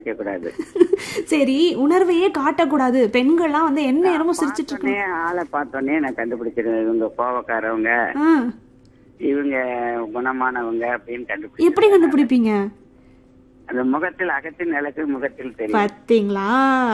கூடாது சரி உணர்வையே காட்டக்கூடாது பெண்கள்லாம் வந்து என்ன நேரமும் சிரிச்சிட்டு பார்த்தோன்னே ஆளை பார்த்தோன்னே நான் கண்டுபிடிச்சிருவேன் இவங்க கோவக்காரவங்க ஆ, இவங்க குணமானவங்க அப்படின்னு கண்டுபிடிச்சு எப்படி கண்டுபிடிப்பீங்க அந்த முகத்தில் அகத்தின் நிலக்கு முகத்தில் தெரியும் பாத்தீங்களா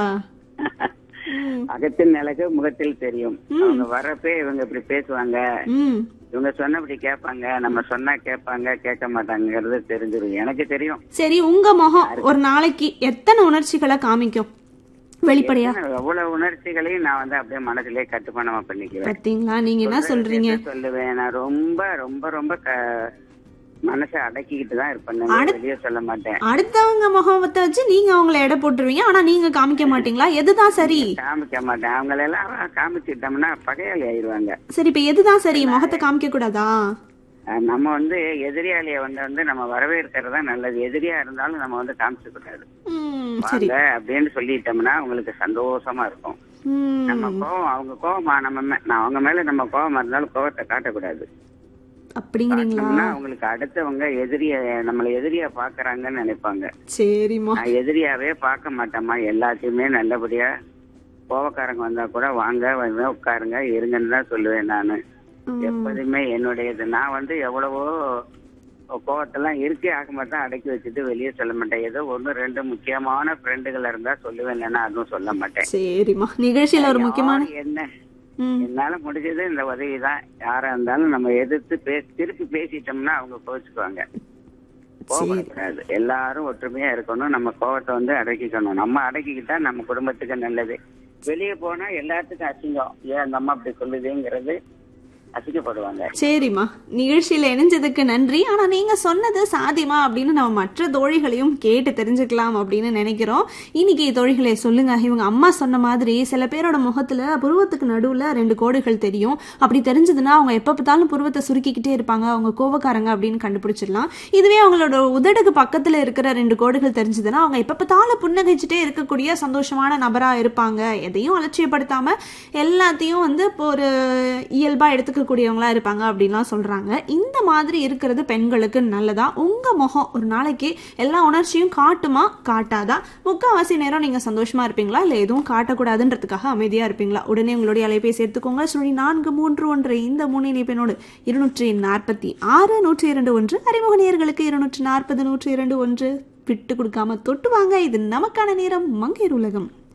ம், அகத்தின் நிலக்கு முகத்தில் தெரியும் அவங்க வரப்பே இவங்க இப்படி பேசுவாங்க ம் இவங்க சொன்னபடி கேட்பாங்க நம்ம சொன்னா கேட்பாங்க கேட்க மாட்டாங்கிறது தெரிஞ்சிரும் எனக்கு தெரியும் சரி உங்க முகம் ஒரு நாளைக்கு எத்தனை உணர்ச்சிகளை காமிக்கும் வெளிப்படையா எவ்வளவு உணர்ச்சிகளையும் நான் வந்து அப்படியே மனதிலே கட்டுப்பானமா பண்ணிக்குவேன் பாத்தீங்களா நீங்க என்ன சொல்றீங்க என்ன சொல்லுவேன் நான் ரொம்ப ரொம்ப ரொம்ப க- மனசை அடக்கிக்கிட்டு தான் இருப்பேன் நான் வெளியே சொல்ல மாட்டேன் அடுத்தவங்க முகத்தை வச்சு நீங்க அவங்கள எடை போட்டுருவீங்க ஆனா நீங்க காமிக்க மாட்டீங்களா எதுதான் சரி காமிக்க மாட்டேன் அவங்கள எல்லாம் காமிச்சிட்டோம்னா பகையாளி ஆயிருவாங்க சரி இப்ப எதுதான் சரி முகத்தை காமிக்க கூடாதா அஹ் நம்ம வந்து எதிரியாளிய வந்து வந்து நம்ம வரவேற்கிறது தான் நல்லது எதிரியா இருந்தாலும் நம்ம வந்து காமிச்சு கூடாது ம், சரி வாங்க அப்படின்னு சொல்லிட்டோம்னா அவங்களுக்கு சந்தோஷமா இருக்கும் ம், நம்ம கோவம் அவங்க கோவமா நம்ம மே- நான் அவங்க மேல நம்ம கோவமா இருந்தாலும் கோவத்தை காட்டக்கூடாது அப்படிங்கிறீங்களா காட்டினோம்னா அவங்களுக்கு அடுத்தவங்க எதிரிய நம்மள எதிரியா பாக்குறாங்கன்னு நினைப்பாங்க சரிம்மா நான் எதிரியாவே பார்க்க மாட்டேம்மா எல்லாத்தையுமே நல்லபடியா கோவக்காரங்க வந்தா கூட வாங்க வந்து உட்காருங்க இருங்கன்னு தான் சொல்லுவேன் நானு ம், எப்போதுமே என்னுடையது நான் வந்து எவ்வளவோ கோவத்தெல்லாம் இருக்கே ஆக மாட்டேன் அடக்கி வச்சுட்டு வெளியே சொல்ல மாட்டேன் ஏதோ ஒண்ணு ரெண்டு முக்கியமான ஃப்ரெண்டுகள் இருந்தா சொல்லுவேன் இல்லைன்னா அதுவும் சொல்ல மாட்டேன் சரிம்மா நிகழ்ச்சியில ஒரு முக்கியமான யார் என்ன ம், என்னால முடிஞ்சது இந்த உதவி தான் யாரா இருந்தாலும் நம்ம எதிர்த்து பேசி திருப்பி பேசிட்டோம்னா அவங்க கோச்சுக்குவாங்க கோவப்படக்கூடாது எல்லாரும் ஒற்றுமையா இருக்கணும் நம்ம கோவத்தை வந்து அடக்கிக்கணும் நம்ம அடக்கிக்கிட்டா நம்ம குடும்பத்துக்கு நல்லது வெளியே போனா எல்லாத்துக்கும் அசிங்கம் ஏன் அந்த அம்மா அப்படி சொல்லுதுங்கிறது அசிங்கப்படுவாங்க சரிம்மா நிகழ்ச்சியில இணைஞ்சதுக்கு நன்றி ஆனா நீங்க சொன்னது சாத்தியமா அப்படின்னு நம்ம மற்ற தோழிகளையும் கேட்டு தெரிஞ்சுக்கலாம் அப்படின்னு நினைக்கிறோம் இன்னைக்கு தோழிகளே சொல்லுங்க இவங்க அம்மா சொன்ன மாதிரி சில பேரோட முகத்துல புருவத்துக்கு நடுவுல ரெண்டு கோடுகள் தெரியும் அப்படி தெரிஞ்சதுன்னா அவங்க எப்ப பார்த்தாலும் புருவத்தை சுருக்கிக்கிட்டே இருப்பாங்க அவங்க கோவக்காரங்க அப்படின்னு கண்டுபிடிச்சிடலாம் இதுவே அவங்களோட உதடுக்கு பக்கத்துல இருக்கிற ரெண்டு கோடுகள் தெரிஞ்சதுன்னா அவங்க எப்ப பார்த்தாலும் புன்னகைச்சிட்டே இருக்கக்கூடிய சந்தோஷமான நபரா இருப்பாங்க எதையும் அலட்சியப்படுத்தாம எல்லாத்தையும் வந்து இப்போ ஒரு இயல்பா எடுத்துக்கக்கூடியவங்களா இருப்பாங்க அப்படின்லாம் சொல்றாங்க இந்த மாதிரி இருக்கிறது பெண்களுக்கு நல்லதா உங்க முகம் ஒரு நாளைக்கு எல்லா உணர்ச்சியும் காட்டுமா காட்டாதா முக்கால்வாசி நேரம் நீங்க சந்தோஷமா இருப்பீங்களா இல்ல எதுவும் காட்டக்கூடாதுன்றதுக்காக அமைதியா இருப்பீங்களா உடனே உங்களுடைய அலைபேசி எடுத்துக்கோங்க சுழி நான்கு மூன்று ஒன்று இந்த மூணு இணைப்பினோடு இருநூற்றி நாற்பத்தி ஆறு நூற்றி இரண்டு ஒன்று அறிமுக நேயர்களுக்கு இருநூற்றி நாற்பது நூற்றி இரண்டு ஒன்று விட்டு கொடுக்காம தொட்டு வாங்க இது நமக்கான நேரம் மங்கையர் உலகம்